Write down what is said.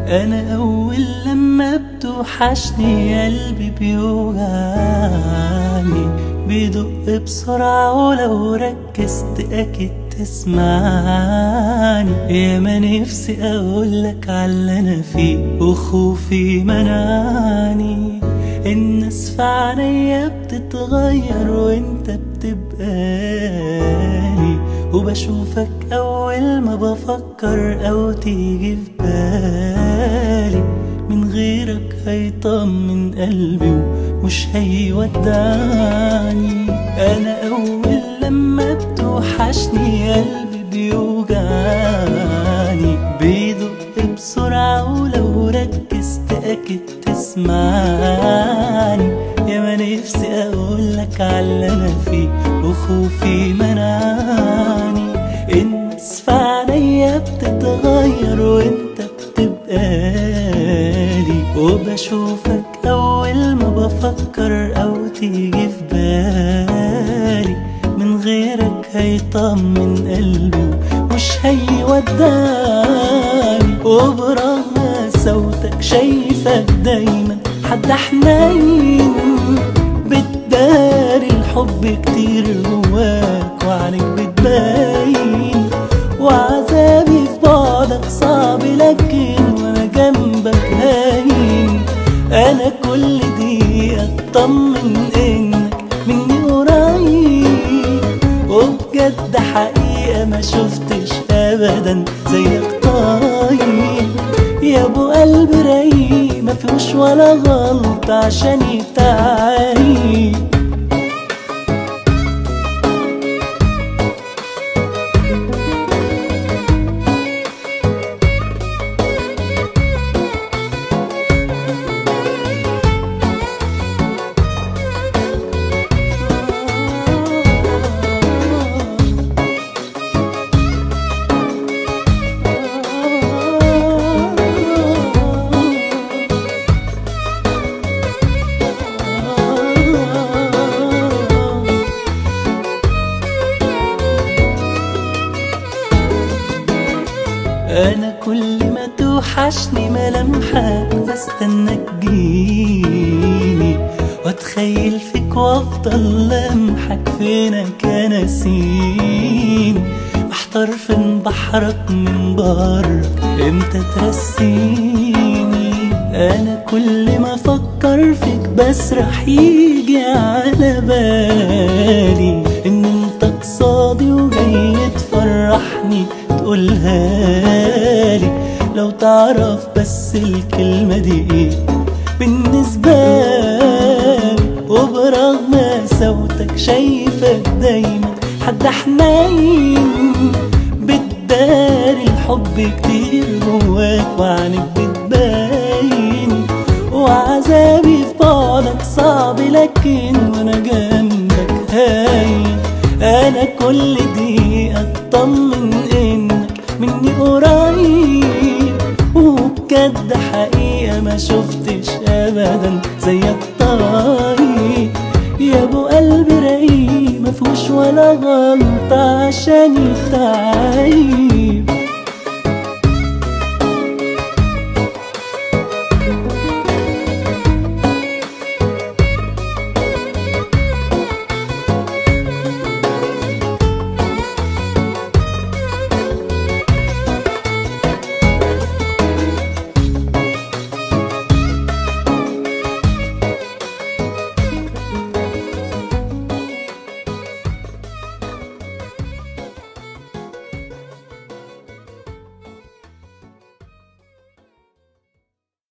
انا اول لما بتوحشني قلبي بيوجعني بيدق بسرعة ولو ركزت اكيد تسمعني يا ما نفسي اقولك على اللي انا فيه وخوفي منعني الناس في عينيا بتتغير وانت بتبقالي وبشوفك اول ما بفكر او تيجي في بالي من غيرك هيطمن قلبي ومش هيودعني انا اول لما بتوحشني قلبي بيوجعني بيدق بسرعة ولو ركزت اكيد تسمعني يا ما نفسي اقولك على اللي انا فيه وخوفي منعني الناس في عينيا بتتغير وانت بتبقالي وبشوفك اول ما بفكر او تيجي في بالي من غيرك هيطمن قلبي مش هيودعني وبرغم صوتك شايفك دايما حد حنين بتداري الحب كتير جواك وعليك بتبين وعذابي في بعدك صعب لكن وانا جنبك هاين انا كل دقيقة اطمن انك مني قريب وبجد حقيقة ما شفتش ابدا زيك طيب يا ابو قلب رايق ما فيهوش ولا غلط عشان يتعايب انا كل ما توحشني ملامحك بستنى تجيني واتخيل فيك وافضل لمحك فينك يا نسيني محتار فين بحرك من برك امتى ترسيني انا كل ما افكر فيك بسرح يجي على بالي ان انت قصادي وجاي تفرحني تقولها لي لو تعرف بس الكلمة دي ايه بالنسبة لي وبرغم صوتك شايفك دايما حد حنين بتداري الحب كتير جواك وعنك بتبين وعذابي في بعدك صعب لكن وانا جنبك هاين انا كل دقيقة اطمن انك مني قريب وبجد حقيقة ما شفتش ابدا زيك طيب يا ابو قلب رقيق مفهوش ولا غلطة عشان يتعيب